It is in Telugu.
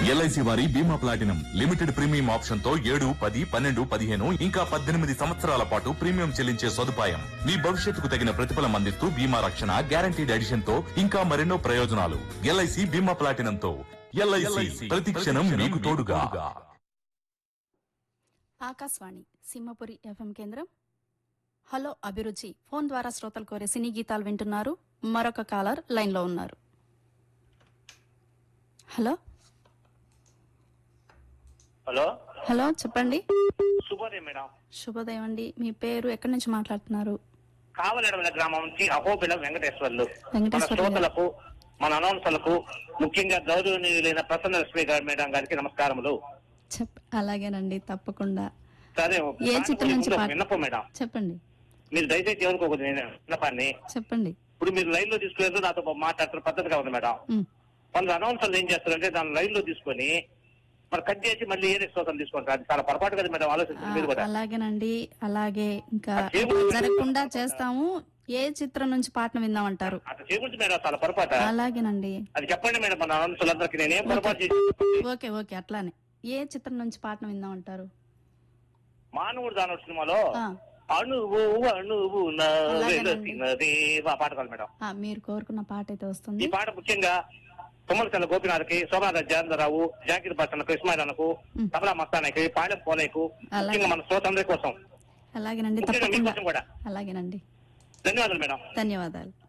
ఎల్ఐసి వారి బీమా ప్లాటినం లిమిటెడ్ ప్రీమియం ఆప్షన్ తో ఏడు పది పన్నెండు పదిహేను ఇంకా పద్దెనిమిది సంవత్సరాల పాటు ప్రీమియం చెల్లించే సదుపాయం మీ భవిష్యత్తుకు తగిన ప్రతిఫలం అందిస్తూ బీమా రక్షణ గ్యారంటీడ్ ఎడిషన్ తో ఇంకా మరెన్నో ప్రయోజనాలు ఎల్ఐసి బీమా ప్లాటినం తో ఎల్ఐసి ప్రతి క్షణం మీకు తోడుగా ఆకాశవాణి సింహపురి ఎఫ్ఎం కేంద్రం హలో అభిరుచి ఫోన్ ద్వారా శ్రోతలు కోరే సినీ గీతాలు వింటున్నారు మరొక కాలర్ లైన్లో ఉన్నారు హలో హలో హలో చెప్పండి శుభోదయం మేడం శుభోదయం అండి మీ పేరు ఎక్కడి నుంచి మాట్లాడుతున్నారు కావలడమల గ్రామం నుంచి అహోబిలం వెంకటేశ్వర్లు మన వెంకటేశ్వర్లు గారు. శ్రోతలకు మన అనౌన్సర్లకు ముఖ్యంగా గౌరవనీయులైన ప్రసన్న లక్ష్మి గారి మేడం గారికి నమస్కారములు చెప్ అలాగేనండి తప్పకుండా సరే ఏ చిత్రం నుంచి ఒక పాట- విన్నపం మేడం చెప్పండి మీరు దయచేసి ఎవరికోకూడదు నేను విన్నపాన్ని చెప్పండి ఇప్పుడు మీరు లైన్ లో తీసుకునేది నాతో మాట్లాడుతున్న పద్ధతిగా ఉంది మేడం ఉమ్, కొందరు అనౌన్సర్లు ఏం చేస్తారంటే దాన్ని లైన్ లో తీసుకొని మరి కట్ చేసి మళ్ళీ ఏరే శ్రోతలు తీసుకుంటారు అది చాలా పొరపాటు కదా మేడం ఆ, ఆలోచించండి మీరు కూడా అలాగేనండి అలాగే ఇంకా ఆ చేయకూడదు. జరగకుండా చేస్తాము ఏ చిత్రం నుంచి పాటను విందామంటారు అట్లా చేయకూడదు మేడం చాలా పొరపాటు అలాగేనండి అది చెప్పండి మేడం మన అనౌన్సర్లందరికీ నేనేం పొరపాటు చేసి ఓకే ఓకే అట్లానే ఏ చిత్రం నుంచి పాటను విందామంటారు మానవుడు దాని సినిమాలో ఆ, అణువు అణువు నా అలాగేనండి. వెలసినదే ఆ పాట కాదు మేడం ఆ, మీరు కోరుకున్న పాట అయితే ఈ వస్తుంది పాట ముఖ్యంగా తుమ్మలకల్ల గోపినాథ్కి సోమనాథ జయంతరావు జాకిర్ బచ్చన్కు ఇస్మాయిలకు మ్. తబలా మస్తానికి పాలెం పోలేకు అలాగే. ముఖ్యంగా మన శ్రోతందరి కోసం అలాగేనండి ముఖ్యంగా తప్పకుండా మీకోసం కూడా అలాగేనండి ధన్యవాదాలు మేడం ధన్యవాదాలు